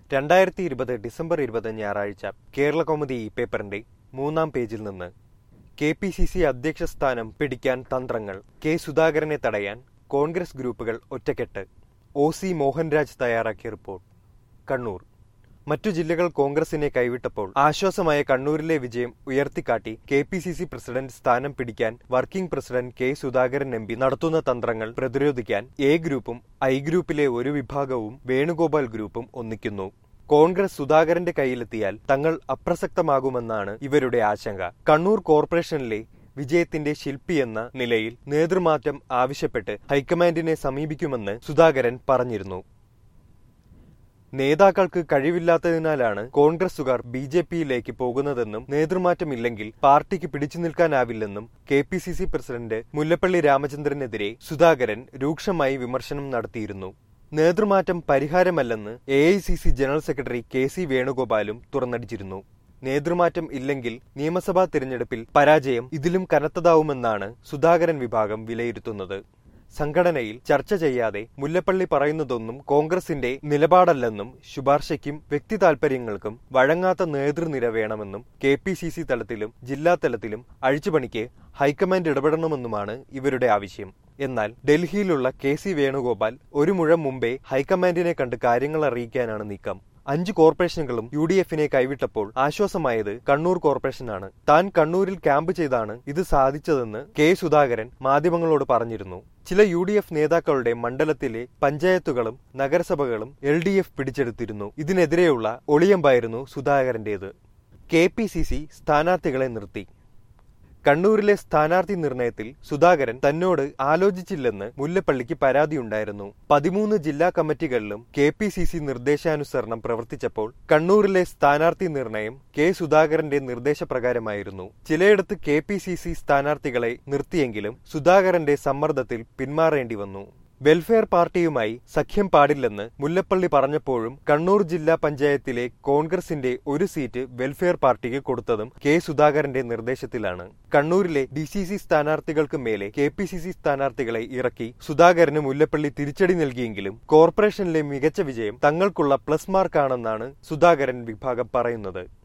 രണ്ടായിരത്തി ഇരുപത് ഡിസംബർ ഇരുപത് ഞായറാഴ്ച കേരള കൗമുദി ഈ പേപ്പറിന്റെ മൂന്നാം പേജിൽ നിന്ന് കെ പി സി സി അധ്യക്ഷ സ്ഥാനം പിടിക്കാൻ തന്ത്രങ്ങൾ കെ സുധാകരനെ തടയാൻ കോൺഗ്രസ് ഗ്രൂപ്പുകൾ ഒറ്റക്കെട്ട് ഒ സി മോഹൻരാജ് തയ്യാറാക്കിയ റിപ്പോർട്ട് കണ്ണൂർ മറ്റു ജില്ലകൾ കോൺഗ്രസിനെ കൈവിട്ടപ്പോൾ ആശ്വാസമായ കണ്ണൂരിലെ വിജയം ഉയർത്തിക്കാട്ടി K P C C president സ്ഥാനം പിടിക്കാൻ working president K Sudhakaran M P നടത്തുന്ന തന്ത്രങ്ങൾ പ്രതിരോധിക്കാൻ എ ഗ്രൂപ്പും ഐ ഗ്രൂപ്പിലെ ഒരു വിഭാഗവും വേണുഗോപാൽ ഗ്രൂപ്പും ഒന്നിക്കുന്നു കോൺഗ്രസ് സുധാകരന്റെ കയ്യിലെത്തിയാൽ തങ്ങൾ അപ്രസക്തമാകുമെന്നാണ് ഇവരുടെ ആശങ്ക കണ്ണൂർ കോർപ്പറേഷനിലെ വിജയത്തിന്റെ ശില്പിയെന്ന നിലയിൽ നേതൃമാറ്റം ആവശ്യപ്പെട്ട് ഹൈക്കമാൻഡിനെ സമീപിക്കുമെന്ന് സുധാകരൻ പറഞ്ഞിരുന്നു നേതാക്കൾക്ക് കഴിവില്ലാത്തതിനാലാണ് കോൺഗ്രസുകാർ ബി ജെ പിയിലേക്ക് പോകുന്നതെന്നും നേതൃമാറ്റമില്ലെങ്കിൽ പാർട്ടിക്ക് പിടിച്ചു നിൽക്കാനാവില്ലെന്നും K P C C president Mullappally രാമചന്ദ്രനെതിരെ സുധാകരൻ രൂക്ഷമായി വിമർശനം നടത്തിയിരുന്നു നേതൃമാറ്റം പരിഹാരമല്ലെന്ന് A I C C general secretary K C വേണുഗോപാലും തുറന്നടിച്ചിരുന്നു നേതൃമാറ്റം ഇല്ലെങ്കിൽ നിയമസഭാ തിരഞ്ഞെടുപ്പിൽ പരാജയം ഇതിലും കനത്തതാവുമെന്നാണ് സുധാകരൻ വിഭാഗം വിലയിരുത്തുന്നത് സംഘടനയിൽ ചർച്ച ചെയ്യാതെ മുല്ലപ്പള്ളി പറയുന്നതൊന്നും കോൺഗ്രസിന്റെ നിലപാടല്ലെന്നും ശുപാർശയ്ക്കും വ്യക്തി താൽപര്യങ്ങൾക്കും വഴങ്ങാത്ത നേതൃനിര വേണമെന്നും കെ പി സി സി തലത്തിലും ജില്ലാ തലത്തിലും അഴിച്ചുപണിക്ക് ഹൈക്കമാൻഡ് ഇടപെടണമെന്നുമാണ് ഇവരുടെ ആവശ്യം എന്നാൽ ഡൽഹിയിലുള്ള കെ സി വേണുഗോപാൽ ഒരു മുഴം മുമ്പേ ഹൈക്കമാൻഡിനെ കണ്ട് കാര്യങ്ങൾ അറിയിക്കാനാണ് നീക്കം അഞ്ച് കോർപ്പറേഷനുകളും യു ഡി എഫിനെ കൈവിട്ടപ്പോൾ ആശ്വാസമായത് കണ്ണൂർ കോർപ്പറേഷനാണ് താൻ കണ്ണൂരിൽ ക്യാമ്പ് ചെയ്താണ് ഇത് സാധിച്ചതെന്ന് കെ സുധാകരൻ മാധ്യമങ്ങളോട് പറഞ്ഞിരുന്നു ചില യു ഡി എഫ് നേതാക്കളുടെ മണ്ഡലത്തിലെ പഞ്ചായത്തുകളും നഗരസഭകളും എൽ ഡി എഫ് പിടിച്ചെടുത്തിരുന്നു ഇതിനെതിരെയുള്ള ഒളിയമ്പായിരുന്നു സുധാകരന്റേത് കെ പി സി സി സ്ഥാനാർത്ഥികളെ നിർത്തി കണ്ണൂരിലെ സ്ഥാനാർത്ഥി നിർണയത്തിൽ സുധാകരൻ തന്നോട് ആലോചിച്ചില്ലെന്ന് മുല്ലപ്പള്ളിക്ക് പരാതിയുണ്ടായിരുന്നു പതിമൂന്ന് ജില്ലാ കമ്മിറ്റികളിലും കെ പി സി സി നിർദ്ദേശാനുസരണം പ്രവർത്തിച്ചപ്പോൾ കണ്ണൂരിലെ സ്ഥാനാർത്ഥി നിർണയം കെ സുധാകരന്റെ നിർദ്ദേശപ്രകാരമായിരുന്നു ചിലയിടത്ത് കെ പി സി സി സ്ഥാനാർത്ഥികളെ നിർത്തിയെങ്കിലും സുധാകരന്റെ സമ്മർദ്ദത്തിൽ പിന്മാറേണ്ടി വന്നു വെൽഫെയർ പാർട്ടിയുമായി സഖ്യം പാടില്ലെന്ന് മുല്ലപ്പള്ളി പറഞ്ഞപ്പോഴും കണ്ണൂർ ജില്ലാ പഞ്ചായത്തിലെ കോൺഗ്രസിന്റെ ഒരു സീറ്റ് വെൽഫെയർ പാർട്ടിക്ക് കൊടുത്തതും കെ സുധാകരന്റെ നിർദ്ദേശത്തിലാണ് കണ്ണൂരിലെ ഡി സി സി സ്ഥാനാർത്ഥികൾക്ക് മേലെ കെ പി സി സി സ്ഥാനാർത്ഥികളെ ഇറക്കി സുധാകരന് മുല്ലപ്പള്ളി തിരിച്ചടി നൽകിയെങ്കിലും കോർപ്പറേഷനിലെ മികച്ച വിജയം തങ്ങൾക്കുള്ള പ്ലസ് മാർക്കാണെന്നാണ് സുധാകരൻ വിഭാഗം പറയുന്നത്